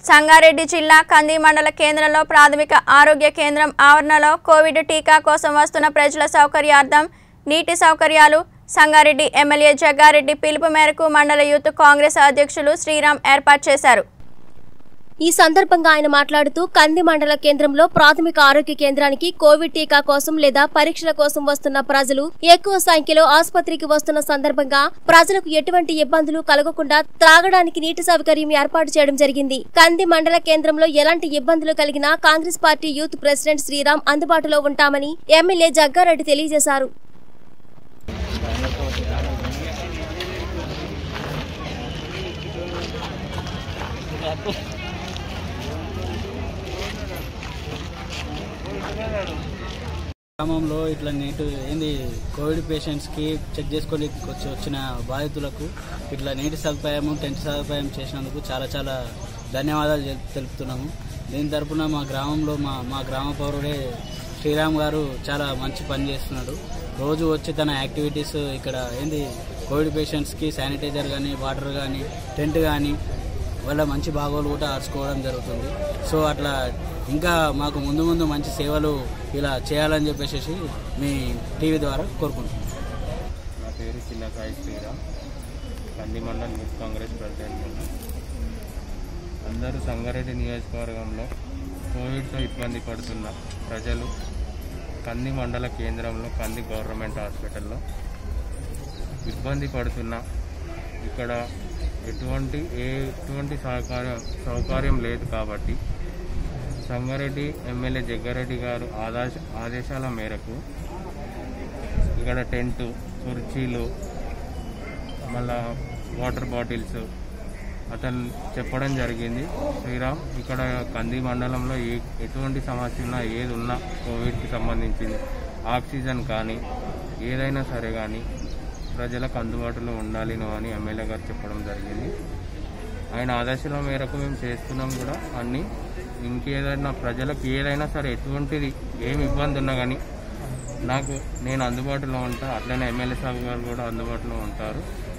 సంగారెడ్డి జిల్లా కంది మండల కేంద్రంలో ప్రాథమిక ఆరోగ్య కేంద్రం ఆవరణలో కోవిడ్ టీకా కోసం వస్తున్న ప్రజల సౌకర్యార్థం నీటి సౌకర్యాలు సంగారెడ్డి ఎమ్మెల్యే జగ్గారెడ్డి పిలుపు మేరకు మండల యూత్ కాంగ్రెస్ అధ్యక్షులు శ్రీరామ్ ఏర్పాటు చేశారు ఈ సందర్భంగా ఆయన మాట్లాడుతూ కంది మండల కేంద్రంలో ప్రాథమిక ఆరోగ్య కేంద్రానికి కోవిడ్ టీకా కోసం లేదా పరీక్షల కోసం వస్తున్న ప్రజలు ఎక్కువ సంఖ్యలో ఆసుపత్రికి వస్తున్న సందర్భంగా ప్రజలకు ఎటువంటి ఇబ్బందులు కలగకుండా త్రాగడానికి నీటి సౌకర్యం ఏర్పాటు చేయడం జరిగింది కంది మండల కేంద్రంలో ఎలాంటి ఇబ్బందులు కలిగినా Congress party youth president Sriram అందుబాటులో ఉంటామని ఎమ్మెల్యే జగ్గారెడ్డి తెలియజేశారు గ్రామంలో ఇట్లా నీటి ఏంది కోవిడ్ పేషెంట్స్కి చెక్ చేసుకొని వచ్చి వచ్చిన బాధితులకు ఇట్లా నీటి సదుపాయం టెంట్ సదుపాయం చేసినందుకు చాలా చాలా ధన్యవాదాలు తెలు- తెలుపుతున్నాము దీని తరపున మా గ్రామంలో మా మా గ్రామ పౌరుడే శ్రీరామ్ గారు చాలా మంచి పని చేస్తున్నాడు రోజు వచ్చి తన యాక్టివిటీస్ ఇక్కడ ఏంది కోవిడ్ పేషెంట్స్కి శానిటైజర్ కానీ వాటర్ కానీ టెంట్ కానీ వాళ్ళ మంచి భాగోలు కూడా ఆర్చుకోవడం జరుగుతుంది సో అట్లా ఇంకా మాకు ముందు ముందు మంచి సేవలు ఇలా చేయాలని చెప్పేసి మీ టీవీ ద్వారా కోరుకుంటున్నాం నా పేరు చిన్నసాయి శ్రీరామ్ కంది మండల్ యూత్ కాంగ్రెస్ ప్రెసిడెంట్ ఉన్నా అందరూ సంగారెడ్డి నియోజకవర్గంలో కోవిడ్తో ఇబ్బంది పడుతున్న ప్రజలు కంది మండల కేంద్రంలో కంది గవర్నమెంట్ హాస్పిటల్లో ఇబ్బంది పడుతున్న ఇక్కడ ఎటువంటి ఏ ఎటువంటి సహకారం సౌకర్యం లేదు కాబట్టి సంగారెడ్డి ఎమ్మెల్యే జగ్గారెడ్డి గారు ఆదేశ ఆదేశాల మేరకు ఇక్కడ టెంట్ కుర్చీలు మళ్ళా వాటర్ బాటిల్స్ అతను చెప్పడం జరిగింది శ్రీరామ్ ఇక్కడ కంది మండలంలో ఏ ఎటువంటి సమస్య ఉన్నా ఏది ఉన్నా కోవిడ్కి సంబంధించింది ఆక్సిజన్ కానీ ఏదైనా సరే కానీ ప్రజలకు అందుబాటులో ఉండాలి నువ్వు అని ఎమ్మెల్యే గారు చెప్పడం జరిగింది ఆయన ఆదేశాల మేరకు మేము చేస్తున్నాం కూడా అన్నీ ఇంకేదైనా ప్రజలకు ఏదైనా సరే ఎటువంటిది ఏమి ఇబ్బంది ఉన్నా కానీ నాకు నేను అందుబాటులో ఉంటా అట్లనే ఎమ్మెల్యే సాబ్ గారు కూడా అందుబాటులో ఉంటారు